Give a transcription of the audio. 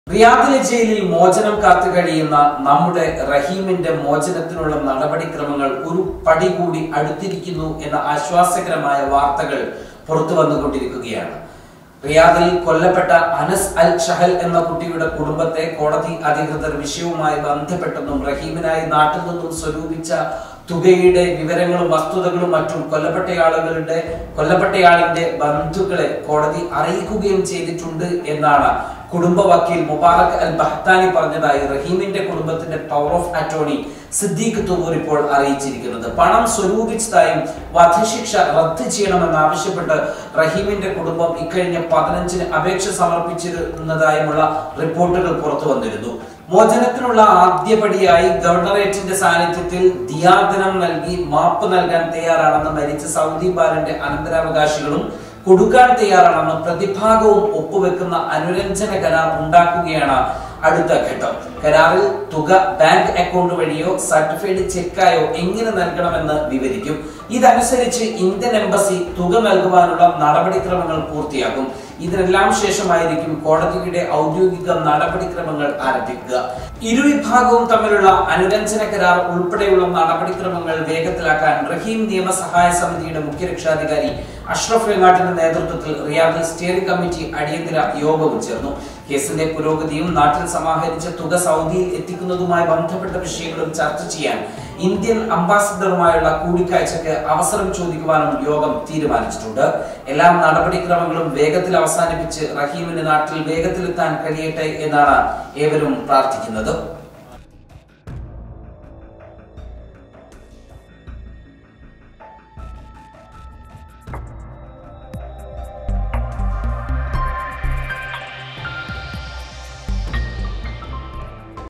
റിയാദിലെ ജയിലിൽ മോചനം കാത്തു കഴിയുന്ന നമ്മുടെ റഹീമിന്റെ മോചനത്തിനുള്ള നടപടിക്രമങ്ങൾ ഒരു പടി കൂടി അടുത്തിരിക്കുന്നു എന്ന ആശ്വാസകരമായ വാർത്തകൾ പുറത്തു വന്നുകൊണ്ടിരിക്കുകയാണ് റിയാദിൽ കൊല്ലപ്പെട്ട അനസ് അൽ ഷഹൽ എന്ന കുട്ടിയുടെ കുടുംബത്തെ കോടതി അധികൃതർ വിഷയവുമായി ബന്ധപ്പെട്ടെന്നും റഹീമിനായി നാട്ടിൽ നിന്നും സ്വരൂപിച്ച തുകയുടെ വിവരങ്ങളും വസ്തുതകളും മറ്റും കൊല്ലപ്പെട്ടയാളുകളുടെ കൊല്ലപ്പെട്ടയാളിന്റെ ബന്ധുക്കളെ കോടതി അറിയിക്കുകയും ചെയ്തിട്ടുണ്ട് എന്നാണ് കുടുംബ വക്കീൽ മുബാറക് അൽ ബഹ്താനി പറഞ്ഞതായി റഹീമിന്റെ കുടുംബത്തിന്റെ power of attorney Siddique Thuvur ഇപ്പോൾ അറിയിച്ചിരിക്കുന്നത് പണം സ്വരൂപിച്ചതായും വധശിക്ഷ റദ്ദ് ചെയ്യണമെന്നാവശ്യപ്പെട്ട് റഹീമിന്റെ കുടുംബം ഇക്കഴിഞ്ഞ പതിനഞ്ചിന് അപേക്ഷ സമർപ്പിച്ചിരുന്നതായുമുള്ള റിപ്പോർട്ടുകൾ പുറത്തു വന്നിരുന്നു മോചനത്തിനുള്ള ആദ്യപടിയായി ഗവർണറേറ്റിന്റെ സാന്നിധ്യത്തിൽ ദിയാദനം നൽകി മാപ്പ് നൽകാൻ തയ്യാറാണെന്ന് മരിച്ച സൗദി ബാലന്റെ അനന്തരാവകാശികളും കൊടുക്കാൻ തയ്യാറാണെന്ന് പ്രതിഭാഗവും ഒപ്പുവെക്കുന്ന അനുരഞ്ജന കരാർ ഉണ്ടാക്കുകയാണ് അടുത്ത ഘട്ടം കരാറിൽ തുക ബാങ്ക് അക്കൗണ്ട് വഴിയോ സർട്ടിഫൈഡ് ചെക്കായോ എങ്ങനെ നൽകണമെന്ന് വിവരിക്കും ഇതനുസരിച്ച് ഇന്ത്യൻ എംബസി തുക നൽകുവാനുള്ള നടപടിക്രമങ്ങൾ പൂർത്തിയാക്കും ഇതിനെല്ലാം ശേഷമായിരിക്കും കോടതിയുടെ ഔദ്യോഗിക നടപടിക്രമങ്ങൾ ആരംഭിക്കുക ഇരുവിഭാഗവും തമ്മിലുള്ള അനുരഞ്ജന കരാർ ഉൾപ്പെടെയുള്ള നടപടിക്രമങ്ങൾ വേഗത്തിലാക്കാൻ റഹീം നിയമസഹായ സമിതിയുടെ മുഖ്യ രക്ഷാധികാരി അഷ്റഫ് വെങ്ങാട്ടിന്റെ നേതൃത്വത്തിൽ റിയാദിൽ സ്റ്റിയറിംഗ് കമ്മിറ്റി അടിയന്തര യോഗവും ചേർന്നു കേസിന്റെ പുരോഗതിയും നാട്ടിൽ സമാഹരിച്ച തുക സൗദിയിൽ എത്തിക്കുന്നതുമായി ബന്ധപ്പെട്ട വിഷയങ്ങളും ചർച്ച ചെയ്യാൻ ഇന്ത്യൻ അംബാസിഡറുമായുള്ള കൂടിക്കാഴ്ചയ്ക്ക് അവസരം ചോദിക്കുവാനും യോഗം തീരുമാനിച്ചിട്ടുണ്ട് എല്ലാ നടപടിക്രമങ്ങളും വേഗത്തിൽ അവസാനിപ്പിച്ച് റഹീമിന് നാട്ടിൽ വേഗത്തിലെത്താൻ കഴിയട്ടെ എന്നാണ് ഏവരും പ്രാർത്ഥിക്കുന്നത്